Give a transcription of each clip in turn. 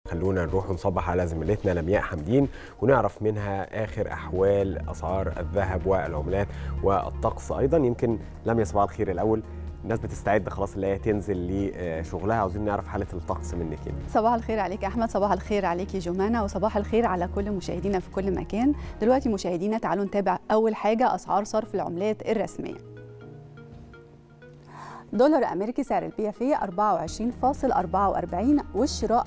خلونا نروح نصبح على زميلتنا لمياء حمدين ونعرف منها اخر احوال اسعار الذهب والعملات والطقس ايضا يمكن لمياء صباح الخير الاول الناس بتستعد خلاص اللي هي تنزل لشغلها عاوزين نعرف حاله الطقس منك يعني. صباح الخير عليك احمد صباح الخير عليك جمانه وصباح الخير على كل مشاهدينا في كل مكان دلوقتي مشاهدينا تعالوا نتابع اول حاجه اسعار صرف العملات الرسميه دولار امريكي سعر البيع فيه 24.44 والشراء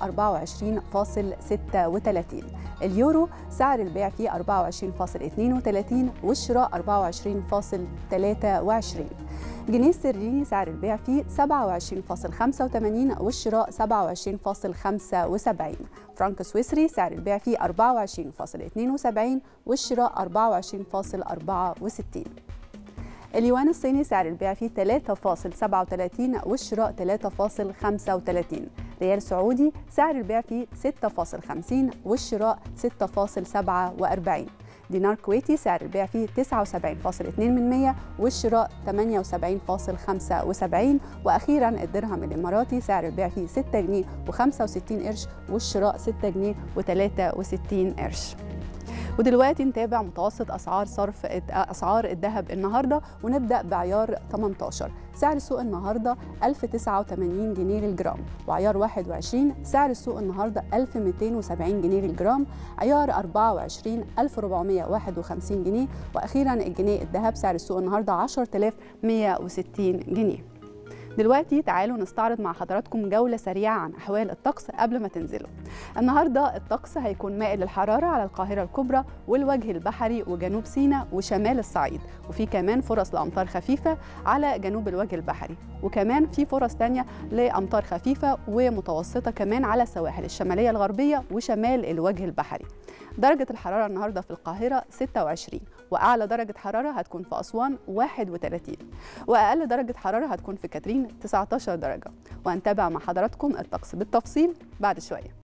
24.36 اليورو سعر البيع فيه 24.32 والشراء 24.23 جنيه استرليني سعر البيع فيه 27.85 والشراء 27.75 فرنك سويسري سعر البيع فيه 24.72 والشراء 24.64 اليوان الصيني سعر البيع فيه 3.37 والشراء 3.35 ريال سعودي سعر البيع فيه 6.50 والشراء 6.47 دينار كويتي سعر البيع فيه 79.2 والشراء 78.75 واخيرا الدرهم الاماراتي سعر البيع فيه 6 جنيه و65 قرش والشراء 6 جنيه و63 قرش ودلوقتي نتابع متوسط اسعار صرف اسعار الذهب النهارده ونبدا بعيار 18 سعر السوق النهارده 1089 جنيه للجرام وعيار 21 سعر السوق النهارده 1270 جنيه للجرام عيار 24 1451 جنيه واخيرا الجنيه الذهب سعر السوق النهارده 10160 جنيه دلوقتي تعالوا نستعرض مع حضراتكم جولة سريعة عن أحوال الطقس قبل ما تنزلوا النهاردة الطقس هيكون مائل للحرارة على القاهرة الكبرى والوجه البحري وجنوب سيناء وشمال الصعيد وفي كمان فرص لأمطار خفيفة على جنوب الوجه البحري وكمان في فرص تانية لأمطار خفيفة ومتوسطة كمان على السواحل الشمالية الغربية وشمال الوجه البحري درجة الحرارة النهاردة في القاهرة 26 وأعلى درجة حرارة هتكون في أسوان 31 وأقل درجة حرارة هتكون في كاترين 19 درجة وهنتابع مع حضراتكم الطقس بالتفصيل بعد شوية